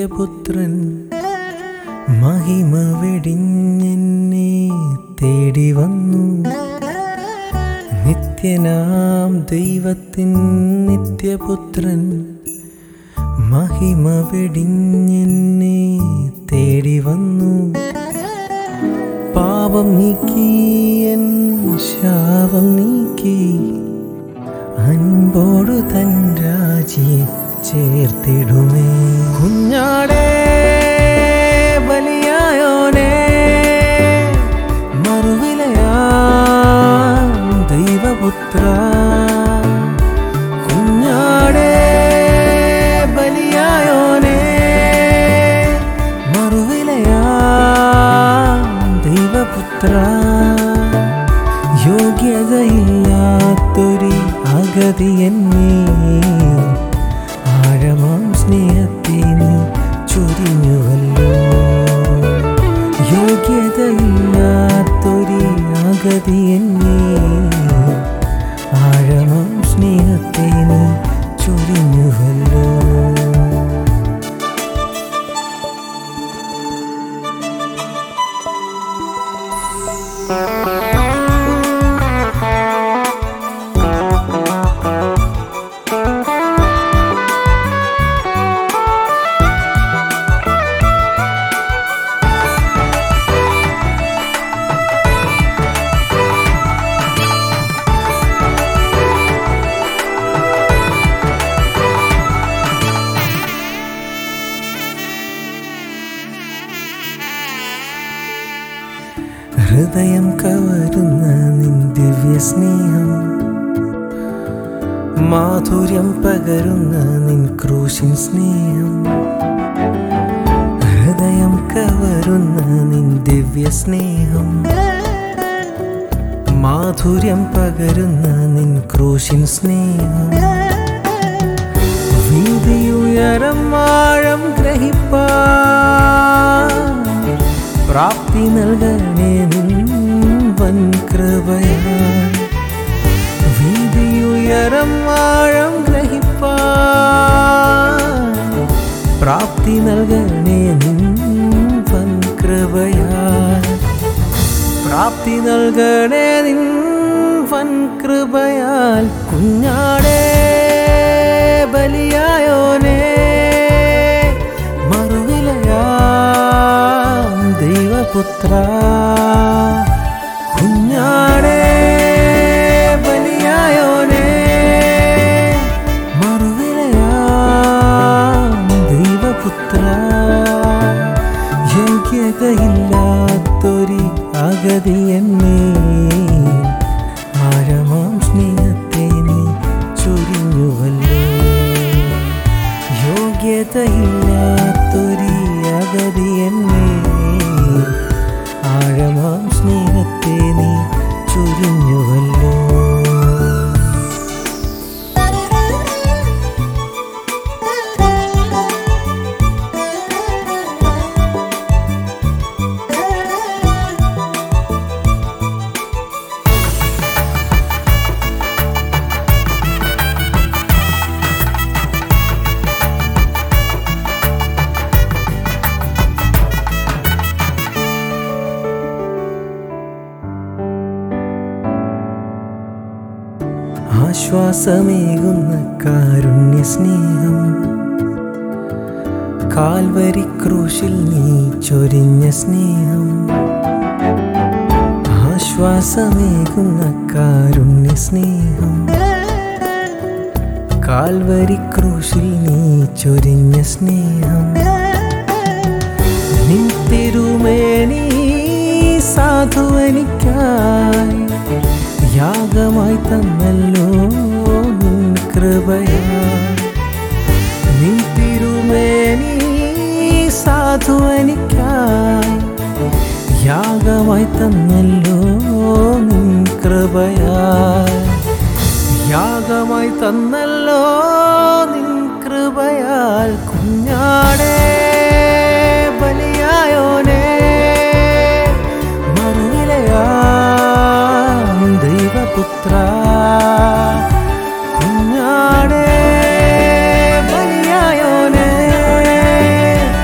നിത്യപുത്രൻ മഹിമ വെടിഞ്ഞെന്നെ തേടി വന്നു നിത്യനാം ദൈവത്തിൻ നിത്യപുത്രൻ മഹിമ വെടിഞ്ഞെന്നെ തേടി വന്നു പാപം നീക്കി എൻ ശാപം നീക്കി അൻപോടു തൻ രാജി ചേർത്തിടുമേ കുഞ്ഞാടേ ബലിയായോനേ മറുവിലയാ ദൈവപുത്ര കുഞ്ഞാടേ ബലിയായോനേ മറുവിലയാ ദൈവപുത്ര യോഗ്യതയില്ലാത്തൊരു അഗതി എന്നെ ആഴമാം സ്നേഹത്തെ നീ ചൊരിഞ്ഞുവല്ലോ യോഗ്യതയില്ലാത്തൊരു അഗതി എന്നെ ആഴമാം സ്നേഹത്തെ നീ ചൊരിഞ്ഞുവല്ലോ ഹൃദയം കവരുന്ന നിൻ ദിവ്യ സ്നേഹം മാധുര്യം പകരുന്ന നിൻ ക്രൂശിൻ സ്നേഹം ഹൃദയം കവരുന്ന നിൻ ദിവ്യ സ്നേഹം മാധുര്യം പകരുന്ന നിൻ ക്രൂശിൻ സ്നേഹം വീതിയുയരം ആഴം ഗ്രഹിപ്പാ പ്രാപ്തി നൽകണേ നിൻ വൻ കൃപയാ വീതിയുയരം ആഴം ഗ്രഹിപ്പാ പ്രാപ്തി നൽകണേ നിൻ വൻ കൃപയാ പ്രാപ്തി നൽകണേ നിൻ വൻ കൃപയാൽ കുഞ്ഞാടേ ബലിയായോനേ മറുവിലയാം ദൈവപുത്ര കുഞ്ഞാടേ ബലിയായോനേ മറുവിലയാം ദൈവപുത്ര യോഗ്യതയില്ലാത്തൊരു അഗതി എന്നെ ആഴമാം സ്നേഹത്തെ നീ ചൊരിഞ്ഞുവല്ലോ യോഗ്യതയില്ലാത്തൊരു അഗതി എന്നെ ആഴമാം സ്നേഹത്തെ നീ ചൊരിഞ്ഞുവല്ലോ ആശ്വാസമേകുന്ന കാരുണ്യ സ്നേഹം കാൽവരി ക്രൂശിൽ നീ ചൊരിഞ്ഞ സ്നേഹം ആശ്വാസമേകുന്ന കാരുണ്യ സ്നേഹം കാൽവരി ക്രൂശിൽ നീ ചൊരിഞ്ഞ സ്നേഹം നിൻ തിരുമേനി സാധുവനിക്കായി യാഗമായി തന്നല്ലോ നിൻ കൃപയാ നിൻ തിരുമേനി സാധുവനിക്കായി യാഗമായി തന്നല്ലോ നിൻ കൃപയാ യാഗമായി തന്നല്ലോ നിൻ കൃപയാൽ കുഞ്ഞാടേ ബലിയായോനേ മറുവിലയാം ദൈവപുത്ര കുഞ്ഞാടേ ബലിയായോനേ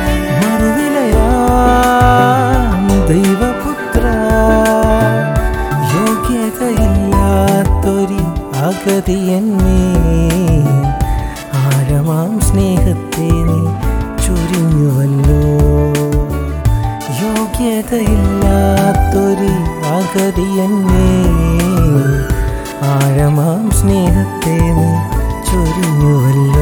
അഗതിയന്മേ ആഴമാം സ്നേഹത്തെ നീ ചൊരിഞ്ഞുവല്ലോ യോഗ്യതയില്ലാത്തൊരു അഗതിയന്മേ ആഴമാം സ്നേഹത്തെ നീ ചൊരിഞ്ഞുവല്ലോ